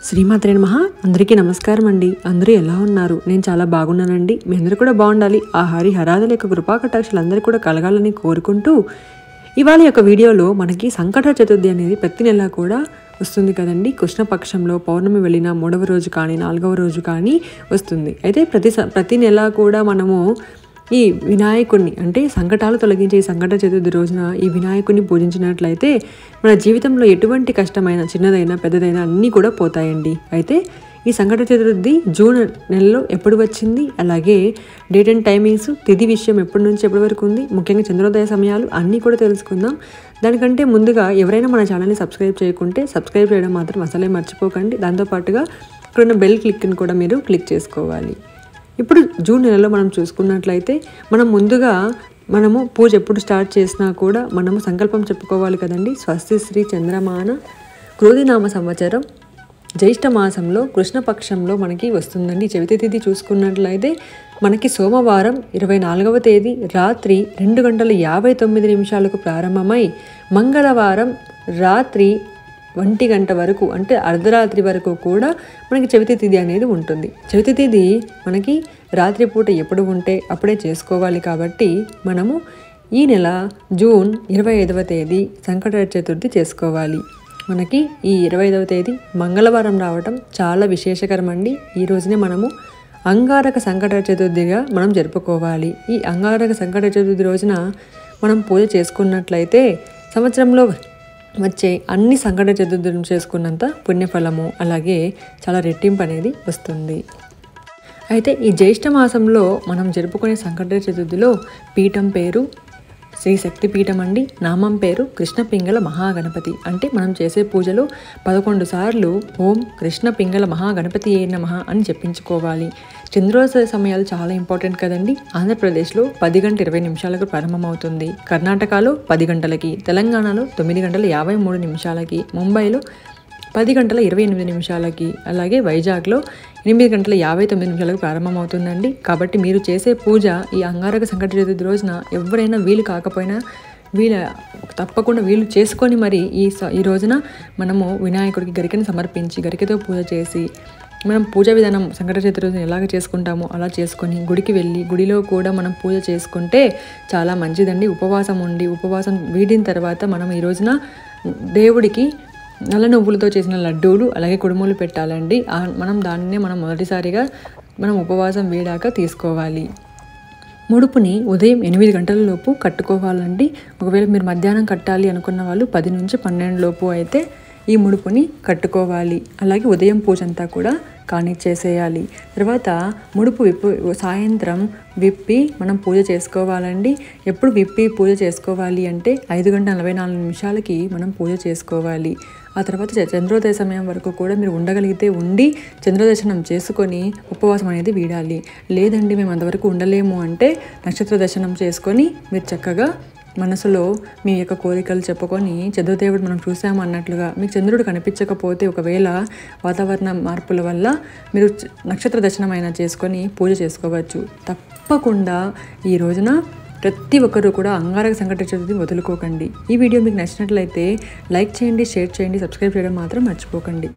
శ్రీమాత్రే నమః అందరికీ నమస్కారం అండి అందరూ ఎలా ఉన్నారు నేను చాలా బాగున్నానండి మీ అందరూ కూడా బాగుండాలి ఆ హరి హరాదుల యొక్క కృపా కటాక్షలు అందరూ కూడా కలగాలని కోరుకుంటూ ఇవాళ యొక్క వీడియోలో మనకి సంకట చతుర్థి అనేది ప్రతి నెల కూడా వస్తుంది కదండి కృష్ణపక్షంలో పౌర్ణమి వెళ్ళిన మూడవ రోజు కానీ నాలుగవ రోజు కానీ వస్తుంది అయితే ప్రతి స- ప్రతి నెల కూడా మనము ఈ వినాయకుడిని అంటే సంకటాలు తొలగించే ఈ సంకట చతుర్థి రోజున ఈ వినాయకుడిని పూజించినట్లయితే మన జీవితంలో ఎటువంటి కష్టమైన చిన్నదైనా పెద్దదైనా అన్నీ కూడా పోతాయండి అయితే ఈ సంకట చతుర్థి జూన్ నెలలో ఎప్పుడు వచ్చింది అలాగే డేట్ అండ్ టైమింగ్స్ తిథి విషయం ఎప్పటి నుంచి ఎప్పటి వరకు ఉంది ముఖ్యంగా చంద్రోదయ సమయాలు అన్నీ కూడా తెలుసుకుందాం దానికంటే ముందుగా ఎవరైనా మన ఛానల్ని సబ్స్క్రైబ్ చేయకుంటే సబ్స్క్రైబ్ చేయడం మాత్రం అసలే మర్చిపోకండి దాంతోపాటుగా ఇక్కడున్న బెల్ క్లిక్ని కూడా మీరు క్లిక్ చేసుకోవాలి ఇప్పుడు జూన్ నెలలో మనం చూసుకున్నట్లయితే మనం ముందుగా మనము పూజ ఎప్పుడు స్టార్ట్ చేసినా కూడా మనము సంకల్పం చెప్పుకోవాలి కదండి స్వస్తి శ్రీ చంద్రమాన క్రోధినామ సంవత్సరం జ్యేష్ఠ మాసంలో కృష్ణపక్షంలో మనకి వస్తుందండి ఈ చవితి తిథి చూసుకున్నట్లయితే మనకి సోమవారం ఇరవై నాలుగవ తేదీ రాత్రి రెండు గంటల యాభై తొమ్మిది నిమిషాలకు ప్రారంభమై మంగళవారం రాత్రి ఒంటి గంట వరకు అంటే అర్ధరాత్రి వరకు కూడా మనకి చవితి తిథి అనేది ఉంటుంది చవితి తిథి మనకి రాత్రిపూట ఎప్పుడు ఉంటే అప్పుడే చేసుకోవాలి కాబట్టి మనము ఈ నెల జూన్ ఇరవై ఐదవ తేదీ సంకట చతుర్థి చేసుకోవాలి మనకి ఈ ఇరవై ఐదవ తేదీ మంగళవారం రావటం చాలా విశేషకరం అండి ఈ రోజునే మనము అంగారక సంకట చతుర్థిగా మనం జరుపుకోవాలి ఈ అంగారక సంకట చతుర్థి రోజున మనం పూజ చేసుకున్నట్లయితే సంవత్సరంలో వచ్చే అన్ని సంకట చతుర్థులను చేసుకున్నంత పుణ్యఫలము అలాగే చాలా రెట్టింపు అనేది వస్తుంది అయితే ఈ జ్యేష్ఠ మాసంలో మనం జరుపుకునే సంకట చతుర్థిలో పీఠం పేరు శ్రీ శక్తి పీఠం అండి నామం పేరు కృష్ణ పింగళ మహాగణపతి అంటే మనం చేసే పూజలో పదకొండు సార్లు ఓం కృష్ణ పింగళ మహాగణపతి ఏ నమః అని చెప్పించుకోవాలి చంద్రోదయ సమయాలు చాలా ఇంపార్టెంట్ కదండి ఆంధ్రప్రదేశ్లో పది గంట ఇరవై నిమిషాలకు ప్రారంభమవుతుంది కర్ణాటకలో పది గంటలకి తెలంగాణలో తొమ్మిది గంటల యాభై మూడు నిమిషాలకి ముంబైలో పది గంటల ఇరవై ఎనిమిది నిమిషాలకి అలాగే వైజాగ్లో ఎనిమిది గంటల యాభై తొమ్మిది నిమిషాలకు ప్రారంభమవుతుందండి కాబట్టి మీరు చేసే పూజ ఈ అంగారక సంకట చతుర్థి రోజున ఎవరైనా వీలు కాకపోయినా వీళ్ళ తప్పకుండా వీలు చేసుకొని మరి ఈ స- ఈ రోజున మనము వినాయకుడికి గరికని సమర్పించి గరికతో పూజ చేసి మనం పూజ విధానం సంకట చతుర్థి రోజున ఎలాగ చేసుకుంటామో అలా చేసుకొని గుడికి వెళ్ళి గుడిలో కూడా మనం పూజ చేసుకుంటే చాలా మంచిదండి ఉపవాసం ఉండి ఉపవాసం వీడిన తర్వాత మనం ఈ రోజున దేవుడికి నల్ల నువ్వులతో చేసిన లడ్డూలు అలాగే కుడుములు పెట్టాలండి ఆ- మనం దానినే మనం మొదటిసారిగా మనం ఉపవాసం వీడాక తీసుకోవాలి ముడుపుని ఉదయం ఎనిమిది గంటల లోపు కట్టుకోవాలండి ఒకవేళ మీరు మధ్యాహ్నం కట్టాలి అనుకున్న వాళ్ళు పది నుంచి పన్నెండు లోపు అయితే ఈ ముడుపుని కట్టుకోవాలి అలాగే ఉదయం పూజ అంతా కూడా కానిచ్చేసేయాలి తర్వాత ముడుపు విప్పు సాయంత్రం విప్పి మనం పూజ చేసుకోవాలండి ఎప్పుడు విప్పి పూజ చేసుకోవాలి అంటే ఐదు గంటల నలభై నాలుగు నిమిషాలకి మనం పూజ చేసుకోవాలి ఆ తర్వాత చ- చంద్రోదయ సమయం వరకు కూడా మీరు ఉండగలిగితే ఉండి చంద్రదర్శనం చేసుకొని ఉపవాసం అనేది వీడాలి లేదండి మేము అంతవరకు ఉండలేము అంటే నక్షత్ర దర్శనం చేసుకొని మీరు చక్కగా మనసులో మీ యొక్క కోరికలు చెప్పుకొని చంద్రదేవుడు మనం చూసాము అన్నట్లుగా మీకు చంద్రుడు కనిపించకపోతే ఒకవేళ వాతావరణ మార్పుల వల్ల మీరు చ- నక్షత్ర దర్శనం అయినా చేసుకొని పూజ చేసుకోవచ్చు తప్పకుండా ఈ రోజున ప్రతి ఒక్కరూ కూడా అంగారక సంకట చతుర్థి వదులుకోకండి ఈ వీడియో మీకు నచ్చినట్లయితే లైక్ చేయండి షేర్ చేయండి సబ్స్క్రైబ్ చేయడం మాత్రం మర్చిపోకండి